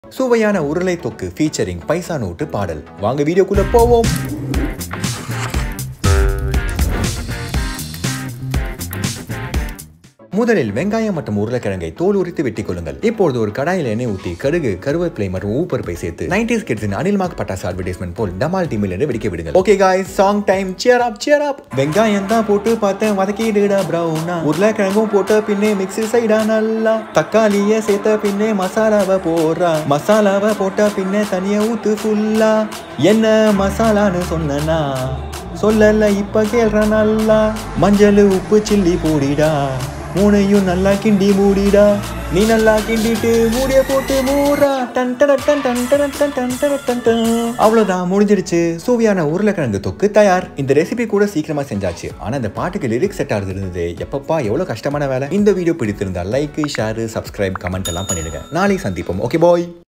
சுவையான உருளை தொக்கு ஃபீச்சரிங் பைசா நோட்டு பாடல் வாங்க வீடியோக்குள்ள போவோம் முதலில் வெங்காயம் மற்றும் உருளைக்கிழங்கை தோல் உரித்து வெட்டிக் கொள்ளுங்கள் இப்பொழுது ஒரு கடாயில் எண்ணெய் ஊற்றி கடுகு கருவேப்பிலை மற்றும் ஊப்பருப்பை சேர்த்து நைன்டிஸ் கிட்ஸின் அனில் மார்க் பட்டாசு அட்வர்டைஸ்மெண்ட் போல் டமால் டீமில் என்று வெடிக்க விடுங்கள் okay guys song time cheer up cheer up வெங்காயம் தான் போட்டு பார்த்தேன் வதக்கிடுடா ப்ரௌனா உருளைக்கிழங்கும் போட்ட பின்னே மிக்ஸி சைடா நல்லா தக்காளிய சேர்த்த பின்னே மசாலாவை போடுறா மசாலாவை போட்ட பின்னே தனியா ஊத்து ஃபுல்லா என்ன மசாலான்னு சொன்னனா சொல்லல இப்ப கேள்ற நல்லா மஞ்சள் உப்பு சில்லி போடிடா மூணையும் நல்லா கிண்டி மூடிடா நீ நல்லா கிண்டிட்டு மூடிய போட்டு மூடா டன் டன் டன் டன் டன் டன் டன் டன் டன் டன். அவ்வளவுதான் முடிஞ்சிடுச்சு சுவையான உருளைக்கிழங்கு தொக்கு தயார் இந்த ரெசிபி கூட சீக்கிரமா செஞ்சாச்சு ஆனா இந்த பாட்டுக்கு லிரிக்ஸ் செட் ஆகுது இருந்தது எப்பப்பா எவ்வளவு கஷ்டமான வேலை இந்த வீடியோ பிடித்திருந்தா லைக் ஷேர் சப்ஸ்கிரைப் கமெண்ட் எல்லாம் பண்ணிடுங்க நாளைக்கு சந்திப்போம் ஓகே பாய்